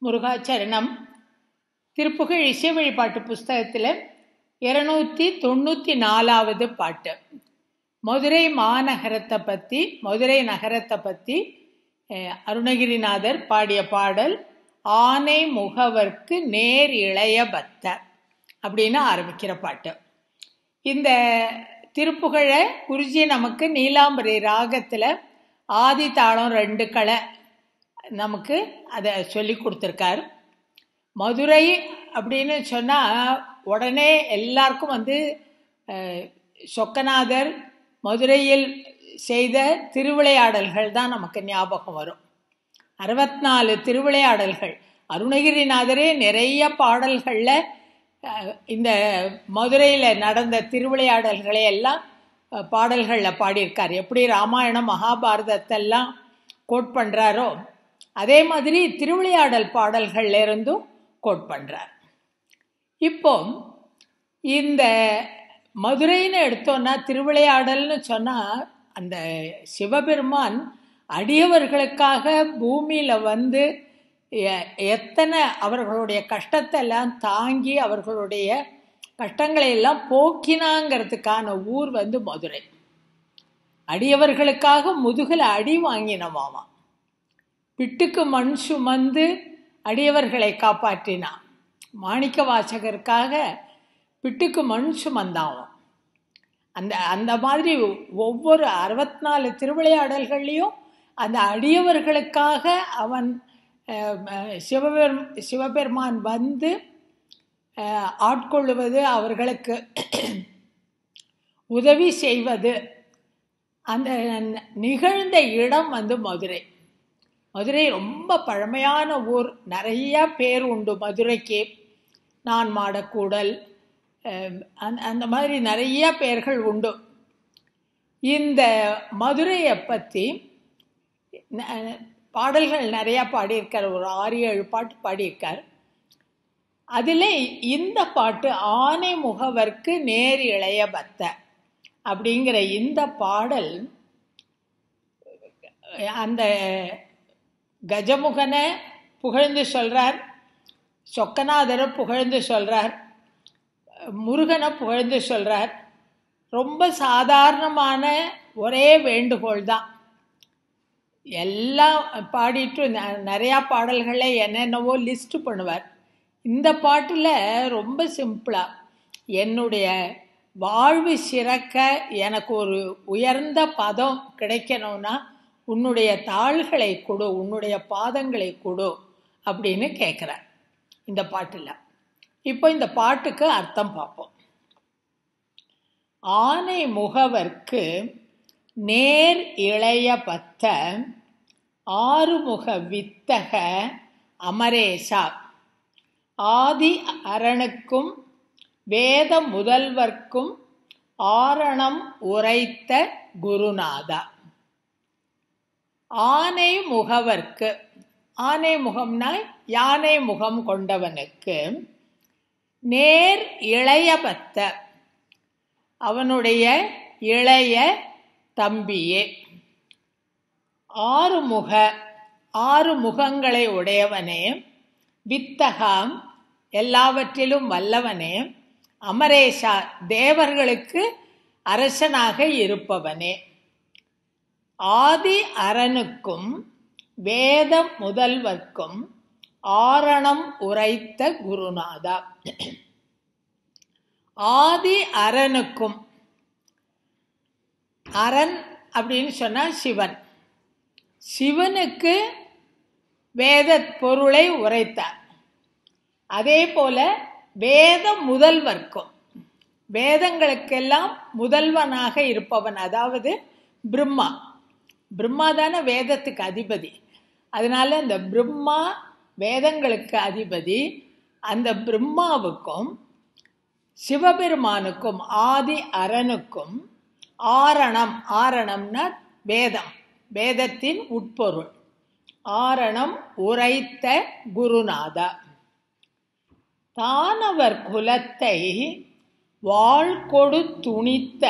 முருகாச்சரணம் திருப்புகழ் இசை வழிபாட்டு புஸ்தகத்தில் இருநூத்தி தொண்ணூற்றி நாலாவது பாட்டு மதுரை மாநகரத்தை பற்றி மதுரை நகரத்தை பற்றி அருணகிரிநாதர் பாடிய பாடல் ஆனை முகவர்க்கு நேர் இளைய பத்த அப்படின்னு ஆரம்பிக்கிற பாட்டு இந்த திருப்புகழை குருஜி நமக்கு நீலாம்பரி ராகத்தில் ஆதி தாளம் ரெண்டு களை நமக்கு அதை சொல்லி கொடுத்துருக்காரு மதுரை அப்படின்னு சொன்னால் உடனே எல்லாருக்கும் வந்து சொக்கநாதர் மதுரையில் செய்த திருவிளையாடல்கள் தான் நமக்கு ஞாபகம் வரும் அறுபத்தி நாலு திருவிளையாடல்கள் அருணகிரிநாதரே நிறைய பாடல்களில் இந்த மதுரையில் நடந்த திருவிளையாடல்களை எல்லாம் பாடல்களில் பாடியிருக்கார் எப்படி ராமாயணம் மகாபாரதத்தெல்லாம் கோட் பண்ணுறாரோ அதே மாதிரி திருவிளையாடல் பாடல்கள்ல இருந்தும் கோட் பண்ணுறார் இப்போ இந்த மதுரைன்னு எடுத்தோன்னா திருவிளையாடல்னு சொன்னால் அந்த சிவபெருமான் அடியவர்களுக்காக பூமியில் வந்து எத்தனை அவர்களுடைய கஷ்டத்தை எல்லாம் தாங்கி அவர்களுடைய கஷ்டங்களை எல்லாம் போக்கினாங்கிறதுக்கான ஊர் வந்து மதுரை அடியவர்களுக்காக முதுகில் அடி வாங்கினவாமா பிட்டுக்கு மண் சுமந்து அடியவர்களை காப்பாற்றினான் மாணிக்க வாசகருக்காக பிட்டுக்கு மண் சுமந்தாவும் அந்த அந்த மாதிரி ஒவ்வொரு அறுபத்தி நாலு திருவிளையாடல்கள்லேயும் அந்த அடியவர்களுக்காக அவன் சிவபெரும் சிவபெருமான் வந்து ஆட்கொள்ளுவது அவர்களுக்கு உதவி செய்வது அந்த நிகழ்ந்த இடம் வந்து மதுரை மதுரை ரொம்ப பழமையான ஊர் நிறைய பேர் உண்டு மதுரைக்கு நான் மாடக்கூடல் அந்த மாதிரி நிறைய பேர்கள் உண்டு இந்த மதுரையை பற்றி பாடல்கள் நிறையா பாடியிருக்கார் ஒரு ஆறு ஏழு பாட்டு பாடியிருக்கார் அதில் இந்த பாட்டு ஆனை முகவர்க்கு நேர் இளைய பத்த அப்படிங்கிற இந்த பாடல் அந்த கஜமுகனை புகழ்ந்து சொல்கிறார் சொக்கநாதரை புகழ்ந்து சொல்கிறார் முருகனை புகழ்ந்து சொல்கிறார் ரொம்ப சாதாரணமான ஒரே வேண்டுகோள் தான் எல்லாம் பாடிட்டு நிறையா பாடல்களை என்னென்னவோ லிஸ்ட் பண்ணுவார் இந்த பாட்டில் ரொம்ப சிம்பிளாக என்னுடைய வாழ்வு சிறக்க எனக்கு ஒரு உயர்ந்த பதம் கிடைக்கணும்னா உன்னுடைய தாள்களை கொடு உன்னுடைய பாதங்களை கொடு அப்படின்னு கேட்குறார் இந்த பாட்டில் இப்போ இந்த பாட்டுக்கு அர்த்தம் பார்ப்போம் ஆனை முகவர்க்கு நேர் இளைய பத்த ஆறுமுக வித்தக அமரேசா ஆதி அரணுக்கும் வேத முதல்வர்க்கும் ஆரணம் உரைத்த குருநாதா ஆனை முகவர்க்கு ஆனை முகம்னா யானை முகம் கொண்டவனுக்கு நேர் இளையபத்த அவனுடைய இளைய தம்பியே ஆறு முக ஆறு முகங்களை உடையவனே வித்தகாம் எல்லாவற்றிலும் வல்லவனே அமரேஷா தேவர்களுக்கு அரசனாக இருப்பவனே ஆதி அரனுக்கும் வேத முதல்வர்க்கும் ஆரணம் உரைத்த குருநாதா ஆதி அரனுக்கும் அரண் அப்படின்னு சொன்னால் சிவன் சிவனுக்கு வேத பொருளை உரைத்தார் அதே போல வேத முதல்வர்க்கும் வேதங்களுக்கெல்லாம் முதல்வனாக இருப்பவன் அதாவது பிரம்மா பிரம்மா தானே வேதத்துக்கு அதிபதி அதனால இந்த பிரம்மா வேதங்களுக்கு அதிபதி அந்த பிரம்மாவுக்கும் சிவபெருமானுக்கும் ஆதி அரனுக்கும் ஆரணம் ஆரணம்னா வேதம் வேதத்தின் உட்பொருள் ஆரணம் உரைத்த குருநாதா தானவர் குலத்தை வாழ் கொடு துணித்த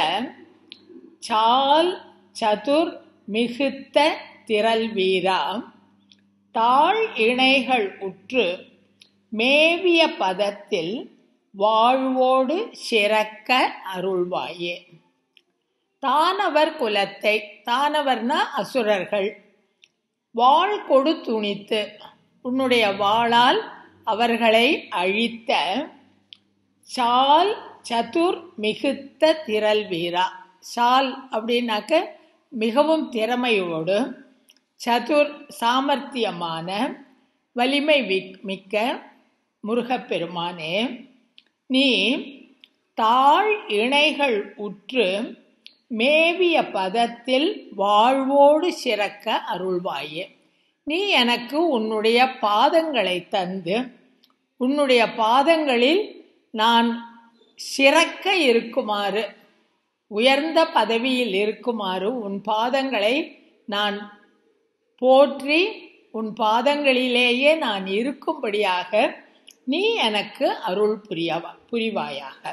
சால் சதுர் மிகுத்த திரள் வீரா தாழ் இணைகள் உற்று மேவிய பதத்தில் வாழ்வோடு சிறக்க அருள்வாயே தானவர் குலத்தை தானவர்னா அசுரர்கள் வாழ் கொடு துணித்து உன்னுடைய வாளால் அவர்களை அழித்த சால் சதுர் மிகுத்த திரள் வீரா சால் அப்படின்னாக்க மிகவும் திறமையோடு சதுர் சாமர்த்தியமான வலிமை மிக்க முருகப்பெருமானே நீ தாழ் இணைகள் உற்று மேவிய பதத்தில் வாழ்வோடு சிறக்க அருள்வாயே நீ எனக்கு உன்னுடைய பாதங்களை தந்து உன்னுடைய பாதங்களில் நான் சிறக்க இருக்குமாறு உயர்ந்த பதவியில் இருக்குமாறு உன் பாதங்களை நான் போற்றி உன் பாதங்களிலேயே நான் இருக்கும்படியாக நீ எனக்கு அருள் புரியவா புரிவாயாக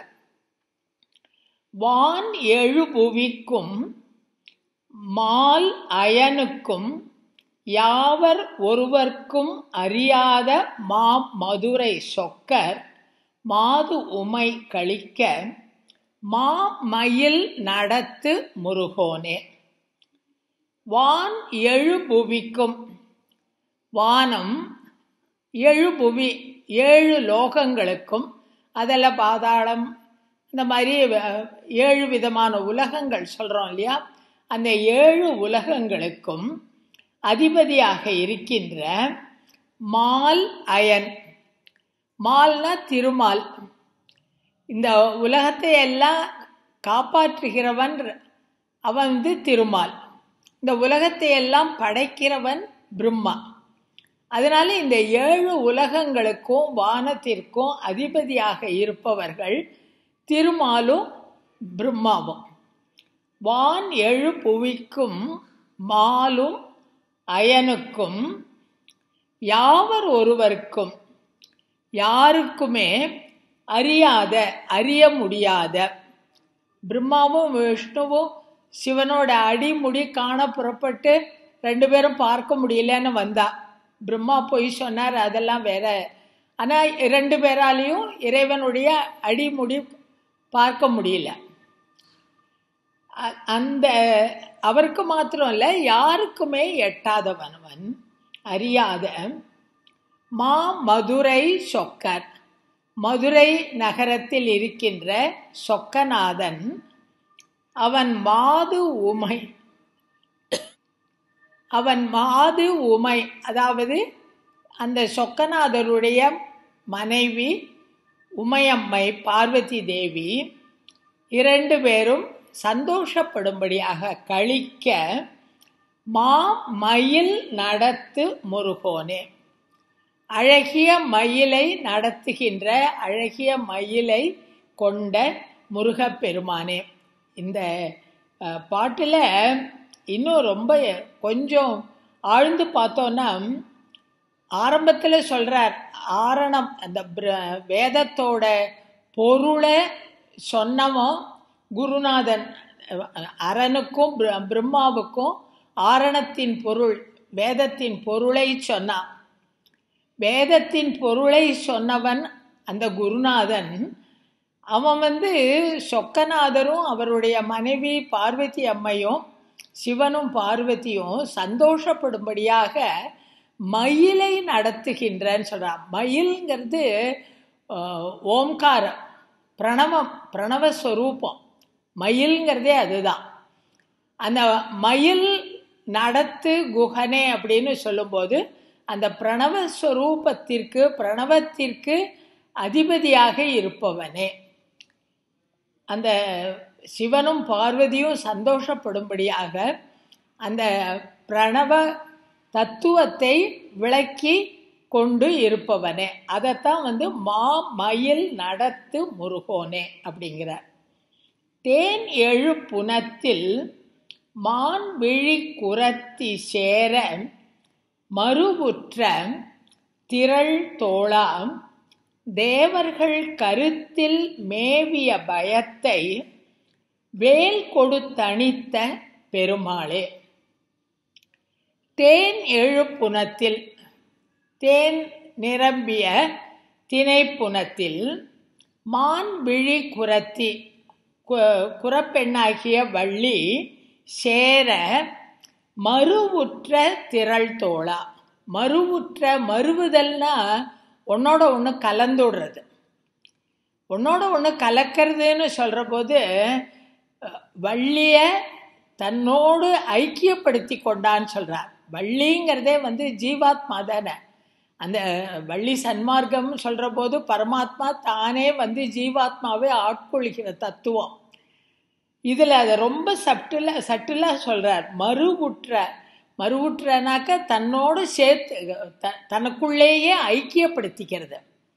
வான் எழுபுவிக்கும் மால் அயனுக்கும் யாவர் ஒருவர்க்கும் அறியாத மா மதுரை சொக்கர் மாது உமை கழிக்க மா மயில் நடத்து முருகோனே வான் எழுபுவிக்கும் வானம் எழுபுவி ஏழு லோகங்களுக்கும் அதில் பாதாளம் இந்த மாதிரி ஏழு விதமான உலகங்கள் சொல்கிறோம் இல்லையா அந்த ஏழு உலகங்களுக்கும் அதிபதியாக இருக்கின்ற மால் அயன் மால்னா திருமால் இந்த உலகத்தை எல்லாம் காப்பாற்றுகிறவன் அவன் வந்து திருமால் இந்த உலகத்தை எல்லாம் படைக்கிறவன் பிரம்மா அதனால இந்த ஏழு உலகங்களுக்கும் வானத்திற்கும் அதிபதியாக இருப்பவர்கள் திருமாலும் பிரம்மாவும் வான் எழு புவிக்கும் மாலும் அயனுக்கும் யாவர் ஒருவருக்கும் யாருக்குமே அறியாத அறிய முடியாத பிரம்மாவும் விஷ்ணுவும் சிவனோட அடிமுடி காண புறப்பட்டு ரெண்டு பேரும் பார்க்க முடியலன்னு வந்தா பிரம்மா போய் சொன்னார் அதெல்லாம் வேற ஆனால் ரெண்டு பேராலையும் இறைவனுடைய அடிமுடி பார்க்க முடியல அந்த அவருக்கு மாத்திரம் இல்லை யாருக்குமே எட்டாதவனவன் அறியாத மா மதுரை சொக்கர் மதுரை நகரத்தில் இருக்கின்ற சொக்கநாதன் அவன் மாது உமை அவன் மாது உமை அதாவது அந்த சொக்கநாதருடைய மனைவி உமையம்மை பார்வதி தேவி இரண்டு பேரும் சந்தோஷப்படும்படியாக கழிக்க மா மயில் நடத்து முருகோனே அழகிய மயிலை நடத்துகின்ற அழகிய மயிலை கொண்ட முருகப்பெருமானே இந்த பாட்டில் இன்னும் ரொம்ப கொஞ்சம் ஆழ்ந்து பார்த்தோன்னா ஆரம்பத்தில் சொல்கிறார் ஆரணம் அந்த வேதத்தோட பொருளை சொன்னவன் குருநாதன் அரனுக்கும் பிரம்மாவுக்கும் ஆரணத்தின் பொருள் வேதத்தின் பொருளை சொன்னான் வேதத்தின் பொருளை சொன்னவன் அந்த குருநாதன் அவன் வந்து சொக்கநாதரும் அவருடைய மனைவி பார்வதி அம்மையும் சிவனும் பார்வதியும் சந்தோஷப்படும்படியாக மயிலை நடத்துகின்றன்னு சொல்கிறான் மயில்ங்கிறது ஓம்காரம் பிரணவம் பிரணவஸ்வரூபம் மயில்ங்கிறதே அதுதான் அந்த மயில் நடத்து குஹனே அப்படின்னு சொல்லும்போது அந்த பிரணவஸ்வரூபத்திற்கு பிரணவத்திற்கு அதிபதியாக இருப்பவனே அந்த சிவனும் பார்வதியும் சந்தோஷப்படும்படியாக அந்த பிரணவ தத்துவத்தை விளக்கி கொண்டு இருப்பவனே அதைத்தான் வந்து மா மயில் நடத்து முருகோனே அப்படிங்கிறார் தேன் எழு புனத்தில் மான் விழி குரத்தி சேர மறுவுற்ற திரள் தோளாம் தேவர்கள் கருத்தில் மேவிய பயத்தை வேல் கொடுத்தணித்த பெருமாளே தேன் எழு புனத்தில் தேன் நிரம்பிய திணைப்புனத்தில் மான் விழி குரத்தி கு- குரப்பெண்ணாகிய வள்ளி சேர மறுவுற்ற திரள் தோளா மறுவுற்ற மறுவுதல்னா ஒன்னோட ஒன்று கலந்துடுறது உன்னோட ஒன்று கலக்கிறதுன்னு சொல்கிற போது வள்ளிய தன்னோடு ஐக்கியப்படுத்தி கொண்டான்னு சொல்கிறார் வள்ளிங்கிறதே வந்து ஜீவாத்மா தானே அந்த வள்ளி சன்மார்க்கம் சொல்கிற போது பரமாத்மா தானே வந்து ஜீவாத்மாவை ஆட்கொள்கிற தத்துவம் இதில் அதை ரொம்ப சட்டிலாக சட்டிலாக சொல்கிறார் மறுவுற்ற மறுவுற்றனாக்க தன்னோடு சேர்த்து த தனக்குள்ளேயே ஐக்கியப்படுத்திக்கிறது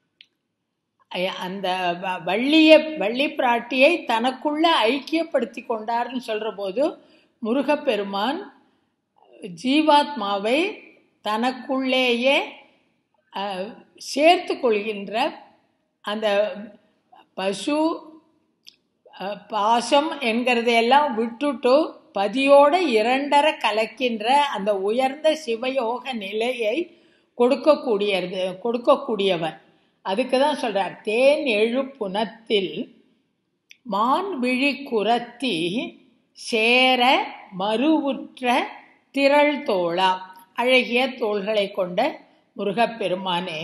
ஐ- அந்த வ- வள்ளிய வள்ளி பிராட்டியை தனக்குள்ள ஐக்கியப்படுத்தி கொண்டார்னு சொல்கிற போது முருகப்பெருமான் ஜீவாத்மாவை தனக்குள்ளேயே அஹ், சேர்த்து கொள்கின்ற அந்த பசு அஹ், பாசம் என்கிறதையெல்லாம் விட்டுட்டு பதியோட இரண்டரை கலக்கின்ற அந்த உயர்ந்த சிவயோக நிலையை கொடுக்கக்கூடியது கொடுக்கக்கூடியவன் அதுக்கு தான் சொல்றார் தேன் எழு புனத்தில் மான் விழி குரத்தி சேர மறுவுற்ற திரள் தோளா அழகிய தோள்களை கொண்ட முருகப்பெருமானே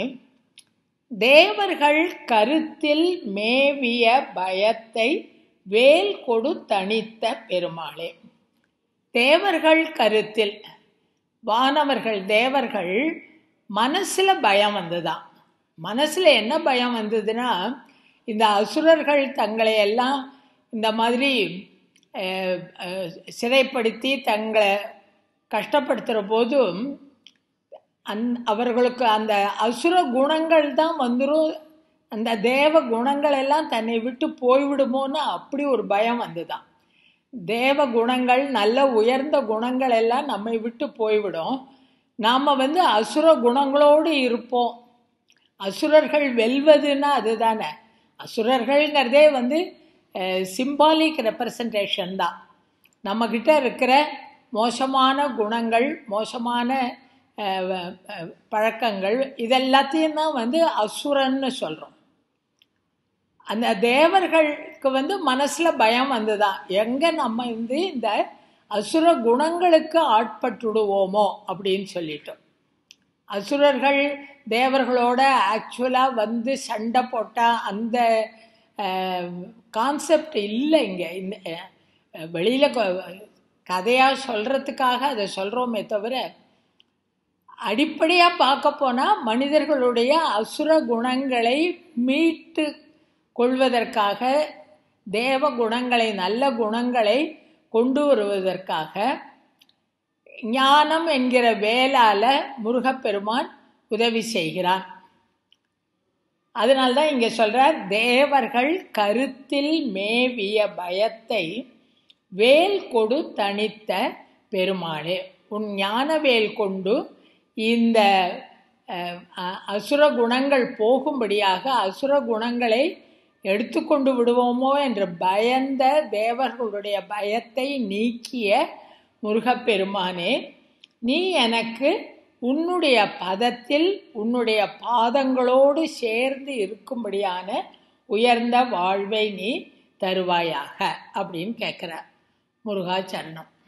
தேவர்கள் கருத்தில் மேவிய பயத்தை வேல் கொடு தணித்த பெருமாளே தேவர்கள் கருத்தில் வானவர்கள் தேவர்கள் மனசுல பயம் வந்துதான் மனசுல என்ன பயம் வந்ததுன்னா இந்த அசுரர்கள் தங்களை எல்லாம் இந்த மாதிரி அஹ், அஹ், சிறைப்படுத்தி தங்களை கஷ்டப்படுத்துகிற போதும் அந் அவர்களுக்கு அந்த அசுர குணங்கள் தான் வந்துடும் அந்த தேவ குணங்கள் எல்லாம் தன்னை விட்டு போய்விடுமோன்னு அப்படி ஒரு பயம் வந்துதான் தேவ குணங்கள் நல்ல உயர்ந்த குணங்கள் எல்லாம் நம்மை விட்டு போய்விடும் நாம் வந்து அசுர குணங்களோடு இருப்போம் அசுரர்கள் வெல்வதுன்னா அதுதானே அசுரர்கள்ங்கிறதே வந்து சிம்பாலிக் ரெப்ரசன்டேஷன் தான் நம்மக்கிட்ட இருக்கிற மோசமான குணங்கள் மோசமான அஹ், வ- அஹ், பழக்கங்கள் இதெல்லாத்தையும் தான் வந்து அசுரன்னு சொல்கிறோம் அந்த தேவர்களுக்கு வந்து மனசுல பயம் வந்துதான் எங்க நம்ம வந்து இந்த அசுர குணங்களுக்கு ஆட்பட்டுடுவோமோ அப்படின்னு சொல்லிட்டோம் அசுரர்கள் தேவர்களோட ஆக்சுவலாக வந்து சண்டை போட்டால் அந்த கான்செப்ட் இல்லை இங்கே இந்த வெளியில் கதையாக சொல்கிறதுக்காக அதை சொல்கிறோமே தவிர அடிப்படையாக பார்க்க போனால் மனிதர்களுடைய அசுர குணங்களை மீட்டு கொள்வதற்காக தேவ குணங்களை நல்ல குணங்களை கொண்டு வருவதற்காக ஞானம் என்கிற வேலால முருகப்பெருமான் உதவி செய்கிறான் அதனால்தான் இங்க சொல்றார் தேவர்கள் கருத்தில் மேவிய பயத்தை வேல் கொடு தணித்த பெருமாளே உன் ஞான வேல் கொண்டு இந்த அஹ், அ- அசுர குணங்கள் போகும்படியாக அசுர குணங்களை எடுத்துக்கொண்டு விடுவோமோ என்று பயந்த தேவர்களுடைய பயத்தை நீக்கிய முருகப்பெருமானே நீ எனக்கு உன்னுடைய பதத்தில் உன்னுடைய பாதங்களோடு சேர்ந்து இருக்கும்படியான உயர்ந்த வாழ்வை நீ தருவாயாக அப்படின்னு கேட்குறார் முருகாச்சரணம்